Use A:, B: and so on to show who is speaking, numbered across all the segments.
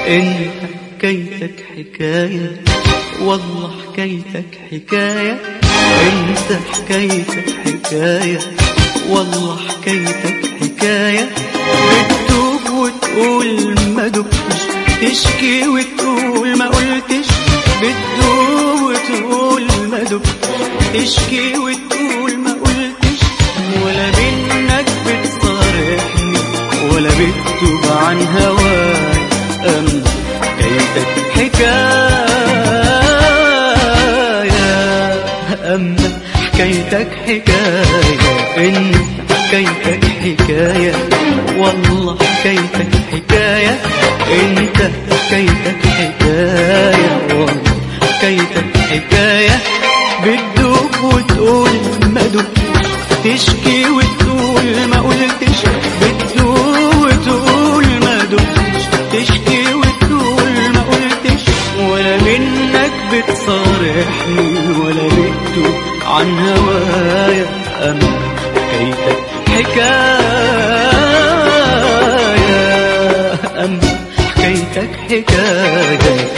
A: انت حكايتك حكاية والله حكايتك حكاية انت حكايتك حكاية والله حكايتك حكاية بتدوب وتقول ما دبتش تشكي وتقول ما قلتش بتدوب وتقول ما دبتش تشكي وتقول ما قلتش ولا منك بتصارحني ولا بتتوب عن هواي أم حكايتك حكاية أما حكايتك حكاية انت حكايتك حكاية والله حكايتك حكاية انت حكايتك حكاية والله حكايتك حكاية بتدوب وتقول ما دبتش تشكي وتقول ما قلتش بتدوب وتقول ما دبتش تشكي وتقول ما قلتش ولا منك بتصارحني ولا بتدوب عن هوايا أما حكايتك حكاية أما حكايتك حكاية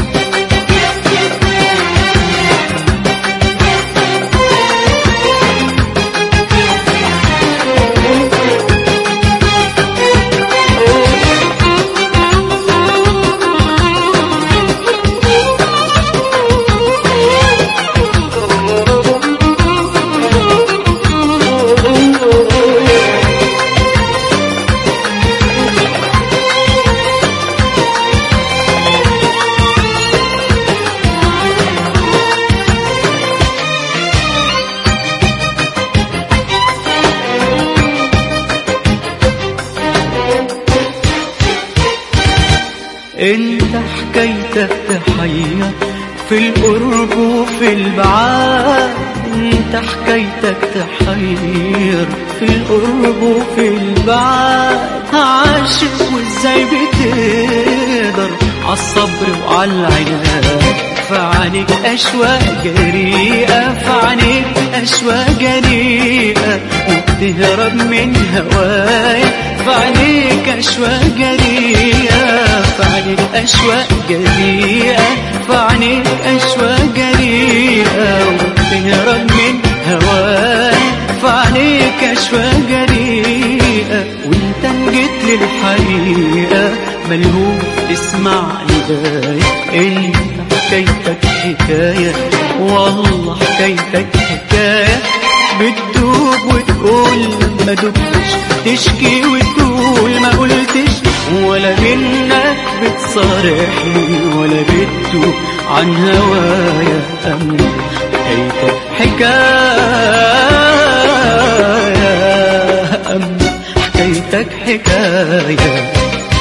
A: انت حكايتك تحير في القرب وفي البعاد انت حكايتك تحير في القرب وفي البعاد عاشق وازاي بتقدر عالصبر وعالعناد فعنيك أشواق جريئة فعنيك أشواق جريئة وبتهرب من هوايا فعنيك أشواق جريئة فعنيك أشواق جريئة فعنيك أشواق جريئة وبتهرب من هوايا فعنيك أشواق جريئة وانت جيت للحقيقة ملهوف تسمع نداي انت حكايتك حكاية والله حكايتك حكاية بتدوب وتقول ما دبتش تشكي وتقول ما قلتش ولا منك بتصارحني ولا بتدوب عن هوايا أم حكايتك حكاية أم حكايتك حكاية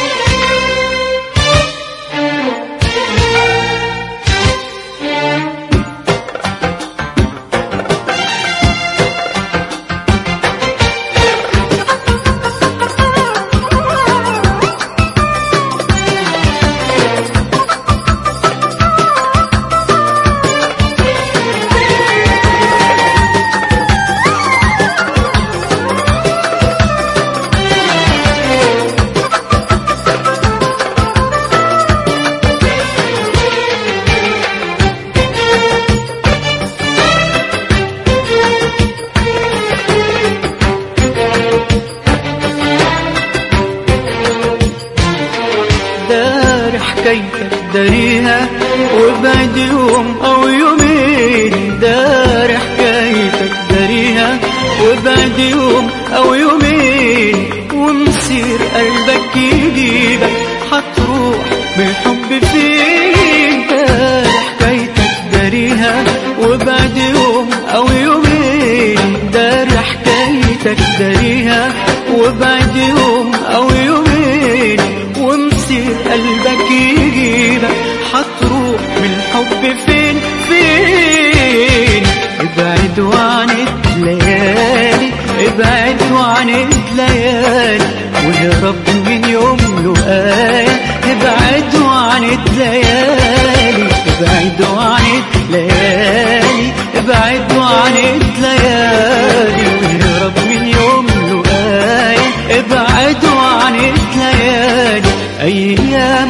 A: دار حكايتك داريها وبعد يوم او يومين دار حكايتك داريها وبعد يوم او يومين ومصير قلبك يجيبك حتروح بالحب فين دار حكايتك داريها وبعد يوم او يومين دار حكايتك داريها وبعد يوم او يومين ومصير قلبك يجيبك حتروح من الحب فين فين ابعد عن الليالي ابعد عن الليالي واهرب من يوم لقايا ابعد عن الليالي ابعد عن الليالي ابعد عن الليالي واهرب من يوم لقايا ابعد عن الليالي ايامك ما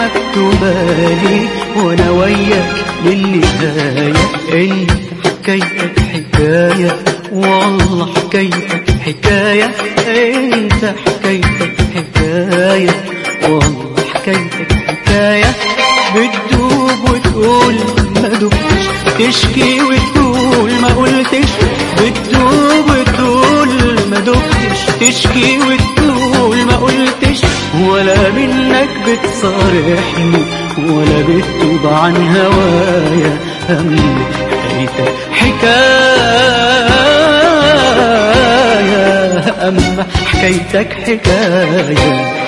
A: مكتوبة لي وانا وياك للنهاية انت حكايتك حكاية والله حكايتك حكاية انت حكايتك حكاية والله حكايتك حكاية بتدوب وتقول ما دبتش تشكي وتقول ما قلتش بتدوب وتقول ما دبتش تشكي وتقول ما قلتش ولا منك بتصارحني ولا بتتوب عن هوايا أم حكايتك حكاية أما حكايتك حكاية